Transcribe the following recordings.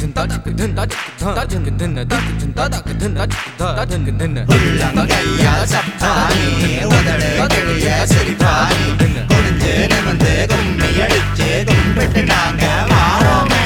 உள்ளங்கையால் சப்பானி உதடு கிழிய சிரிப்பானி குனிஞ்சு நிமிந்து கும்மி அடிச்சு கும்பிட்டு நாங்க வாரோமே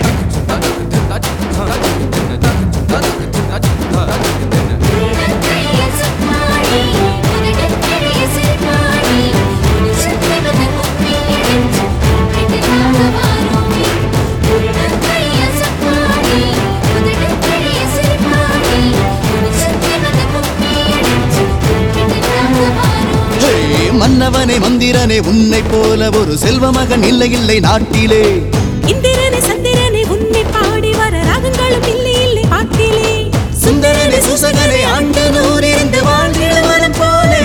ஹே, மன்னவனே மந்திரனே உன்னை போல ஒரு செல்வ மகன் இல்லை இல்லை நாட்டிலே இந்திரனே சந்திரனே உன்னை பாடி வர ராகங்களும் இல்லை இல்லை பாட்டிலே சுந்தரனே சுசகனே ஆண்டு நூறிருந்து வாழ்ந்திட மனம் போலே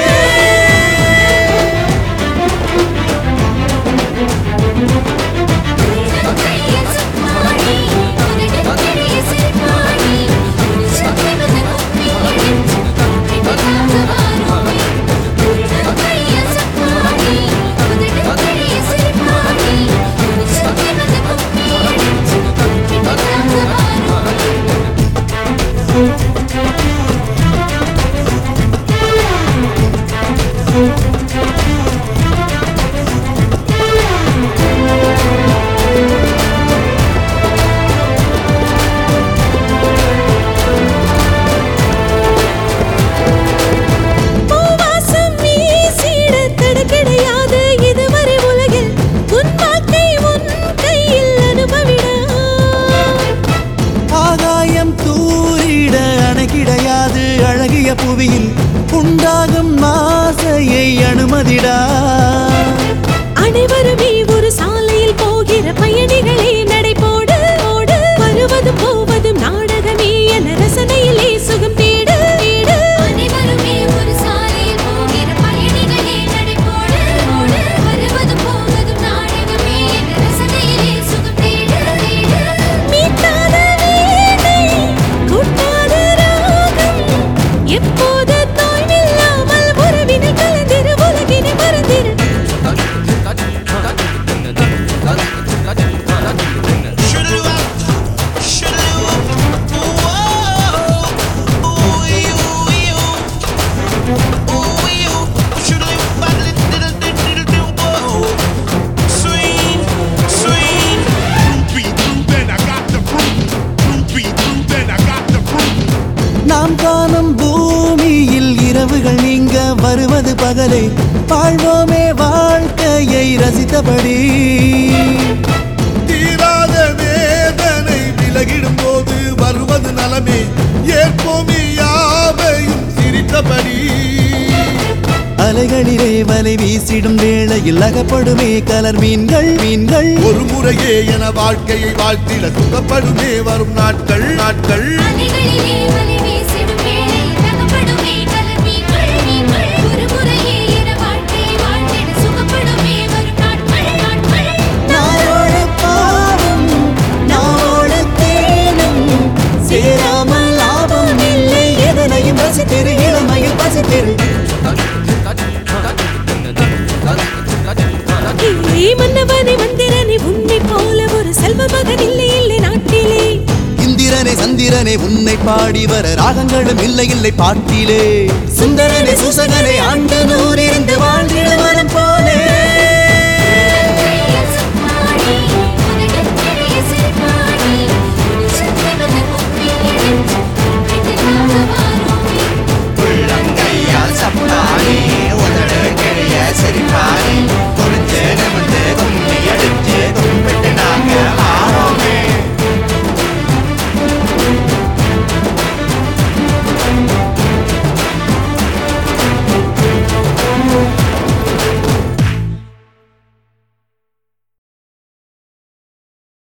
பூவாசம் வீசிட தடை கிடையாது இதுவரை உலகில் உன் வாழ்க்கை உன் கையில் அனுபவிட ஆகாயம் தூரிட அணை கிடையாது அழகிய புவியில் உண்டாகும் ஆசையை அனுமதிடா அனைவருமே ஒரு சாலையில் போகிற பயணிகளே நடைபோடு ஓடு வருவதும் போவதும் நாடகமே என ரசனையிலே சுகம் தேடு தேடு அனைவருமே ஒரு சாலையில் போகிற பயணிகளே நடைபோடு ஓடு வருவதும் போவதும் நாடகமே என்ற ரசனையிலே சுகம் தேடு தேடு மீட்டாத வீணை, கூட்டாத ராகம், எப்போது தோய்வில்லாமல் உறவினில் கலந்திரு உலகினை மறந்திரு நாம் காணும் பூமியில் இரவுகள் நீங்க வருவது பகலே வாழ்வோமே வாழ்க்கையை ரசித்தபடி தீராத வேதனை விலகிடும் போது வருவது நலமே ஏற்போமே யாவையும் சிரித்தபடி அலைகளிலே வலை வீசிடும் வேளையில் அகப்படுமே கலர் மீன்கள் மீன்கள் ஒரு முறையே என வாழ்க்கையை வாழ்த்திட சுகப்படுமே வரும் நாட்கள் நாட்கள் அலைகளிலே வலை வீசிடும் வேளையில் தகப்படுமே கலர் மீன்கள் மீன்கள் ஒரு முறையே என வாழ்க்கையை வாழ்ந்திட சுகப்படுமே வரும் நாட்கள் நாட்கள் நாளோடு பாவம் நாளோடு தேனும் சேராமல் லாபம் இல்லை எதனையும் ரசித்திரு இளமையில் பசித்திரு ஏ மன்னவனே மந்திரனே உன்னை போல ஒரு செல்வ மகன் இல்லை இல்லை நாட்டிலே இந்திரனே சந்திரனே உன்னை பாடி வர ராகங்களும் இல்லை இல்லை பாட்டிலே சுந்தரனே சுசகனே ஆண்டு நூறிருந்து வாழ்ந்திட மனம் போ